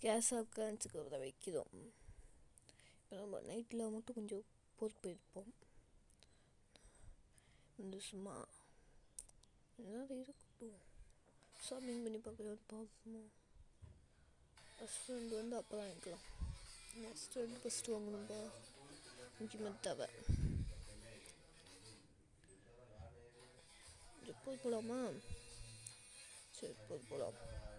case ஆப்கான்ஸுக்கு அதை வைக்கிறோம் இப்போ நம்ம நைட்டில் மட்டும் கொஞ்சம் பொறுப்பு இருப்போம் இந்த சும்மா ஏதாவது இருக்கட்டும் ஷாப்பிங் பண்ணி பார்க்கலாம் பார்ப்போம் ரெஸ்டாரண்ட் வந்து அப்போ தான் வாங்கிக்கலாம் ரெஸ்டாரண்ட் ஃபஸ்ட்டு வாங்கணும்பா முக்கியமாக தேவை எப்போ போகலாமா சரி இப்போ போகலாம்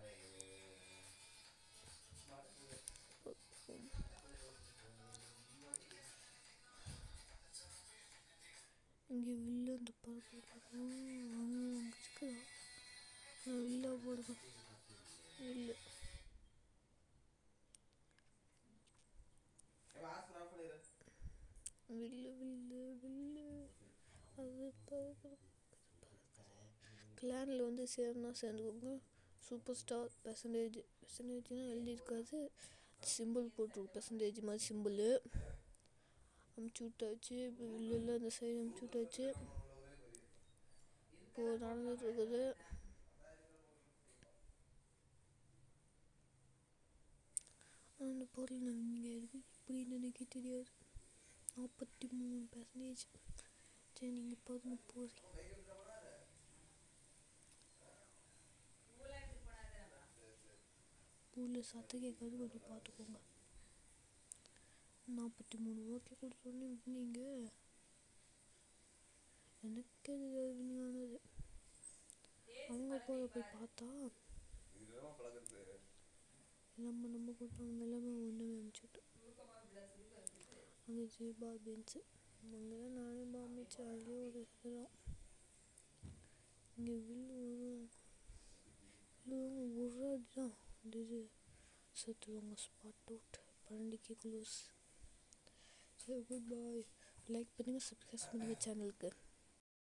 இங்கே வில்ல அந்த பார்க்க அங்கே இருக்குதா வில்லா போடுங்க வில்லு வில்லு வில்லு வில்லு அது பறக்குது கிளானில் வந்து சேரனா சேர்ந்துக்கோங்க சூப்பர் ஸ்டார் பெர்சன்டேஜ் பெர்சன்டேஜ்னால் எழுதியிருக்காது சிம்பிள் போட்டிருக்கும் பெர்சன்டேஜ் மாதிரி சிம்பிளு அமுச்சு விட்டாச்சு இப்போ வில்லில் அந்த சைடு அமுச்சு விட்டாச்சு இப்போது நடந்துட்டு இருக்குது அந்த பொருள் நீங்கள் இருக்கு இப்படின்னு எனக்கு தெரியாது நாற்பத்தி மூணு பெர்சன்டேஜ் சரி நீங்கள் பாருங்க போகிறீங்க ஊரில் சத்தம் கேட்காது கொஞ்சம் பார்த்துக்கோங்க நாற்பத்தி மூணு ஓகே கொடுத்தோன்னே நீங்கள் எனக்கு அது வினிங்கானது அவங்க போல போய் பார்த்தா நம்ம நம்ம கொடுத்தவங்க எல்லாமே ஒன்றுமே அனுப்பிச்சுட்டோம் அங்கே ஜீபா பென்ஸு அங்கே தான் நானே பாமிச்சேன் அதுலேயும் ஒரு இதுதான் இங்கே வில்லு வரும் வில்லு ஒரு அடி தான் இந்த இது செத்துவாங்க ஸ்பாட் அவுட் பன்னெண்டுக்கே க்ளோஸ் சரி குட் பாய் லைக் பண்ணுங்கள் சப்ஸ்கிரைப் பண்ணுங்கள் சேனலுக்கு